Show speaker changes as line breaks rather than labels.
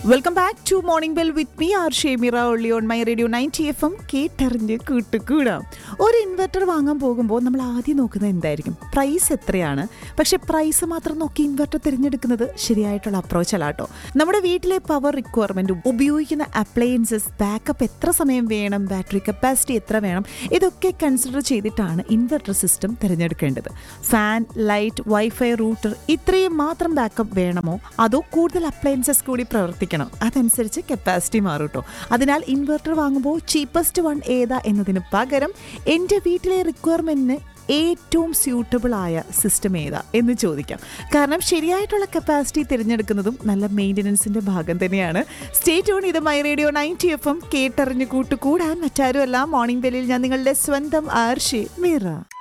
welcome back to morning bell with me R Shemira ഒള്ളി on my radio ninety F M കേട്ടറിഞ്ഞ് കൂട്ടുകൂടാം ഒരു inverter വാങ്ങാൻ പോകുമ്പോൾ നമ്മൾ ആദ്യം നോക്കുന്നത് എന്തായിരിക്കും പ്രൈസ് എത്രയാണ് പക്ഷെ പ്രൈസ് മാത്രം നോക്കി ഇൻവെർട്ടർ തിരഞ്ഞെടുക്കുന്നത് ശരിയായിട്ടുള്ള അപ്രോച്ച് അല്ല കേട്ടോ നമ്മുടെ വീട്ടിലെ പവർ റിക്വയർമെൻറ്റും ഉപയോഗിക്കുന്ന അപ്ലയൻസസ് ബാക്കപ്പ് എത്ര സമയം വേണം ബാറ്ററി കപ്പാസിറ്റി എത്ര വേണം ഇതൊക്കെ കൺസിഡർ ചെയ്തിട്ടാണ് ഇൻവെർട്ടർ സിസ്റ്റം തിരഞ്ഞെടുക്കേണ്ടത് ഫാൻ ലൈറ്റ് വൈഫൈ റൂട്ടർ ഇത്രയും മാത്രം ബാക്കപ്പ് വേണമോ അതോ കൂടുതൽ അപ്ലയൻസസ് കൂടി പ്രവർത്തിക്കണം അതനുസരിച്ച് കപ്പാസിറ്റി മാറും കേട്ടോ അതിനാൽ ഇൻവെർട്ടർ വാങ്ങുമ്പോൾ ചീപ്പസ്റ്റ് വൺ ഏതാ എന്നതിന് പകരം എൻ്റെ വീട്ടിലെ റിക്വയർമെൻറ്റിന് ഏറ്റവും സ്യൂട്ടബിൾ ആയ സിസ്റ്റം ഏതാ എന്ന് ചോദിക്കാം കാരണം ശരിയായിട്ടുള്ള കപ്പാസിറ്റി തിരഞ്ഞെടുക്കുന്നതും നല്ല മെയിൻ്റനൻസിൻ്റെ ഭാഗം തന്നെയാണ് stay tuned my radio ninety F M കേട്ടറിഞ്ഞ് കൂട്ടുകൂടാൻ മറ്റാരുമല്ല മോർണിംഗ് ബെല്ലിൽ ഞാൻ നിങ്ങളുടെ സ്വന്തം ആർഷി മീറ